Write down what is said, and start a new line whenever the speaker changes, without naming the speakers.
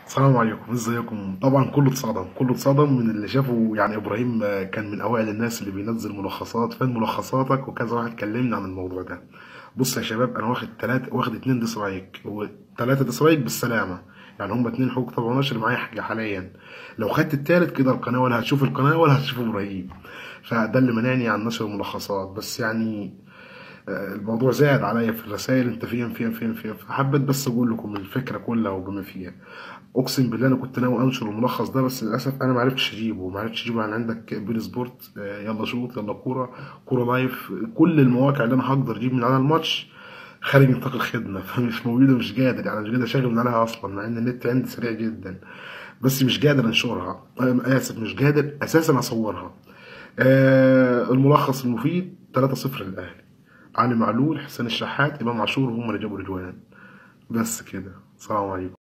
السلام عليكم ازيكم طبعا كله اتصدم كله اتصدم من اللي شافه يعني ابراهيم آه، كان من اوائل الناس اللي بينزل ملخصات فين ملخصاتك وكذا واحد كلمني عن الموضوع ده بص يا شباب انا واخد تلاتة واخد اتنين ديسلايك وتلاتة ديسلايك بالسلامة يعني هما اتنين حقوق طبعا نشر معايا حاجة حاليا لو خدت التالت كده القناة ولا هتشوف القناة ولا هتشوف ابراهيم فده اللي منعني عن نشر الملخصات بس يعني آه، الموضوع زاد عليا في الرسائل انت فين فين فين فين فحبيت بس اقول لكم الفكره كلها وبما فيها اقسم بالله انا كنت ناوي انشر الملخص ده بس للاسف انا ما عرفتش اجيبه ما عرفتش اجيبه يعني عندك بين سبورت آه، يلا شوط يلا كوره كوره لايف كل المواقع اللي انا هقدر اجيب من عليها الماتش خارج نطاق الخدمه فمش موجوده مش قادر يعني مش قادر اشغل من عليها اصلا مع ان النت عندي سريع جدا بس مش قادر انشرها انا اسف مش قادر اساسا اصورها آه الملخص المفيد 3-0 للاهلي علي معلول حسين الشحات امام عاشور هم اللي جابوا الاجوان بس كده السلام عليكم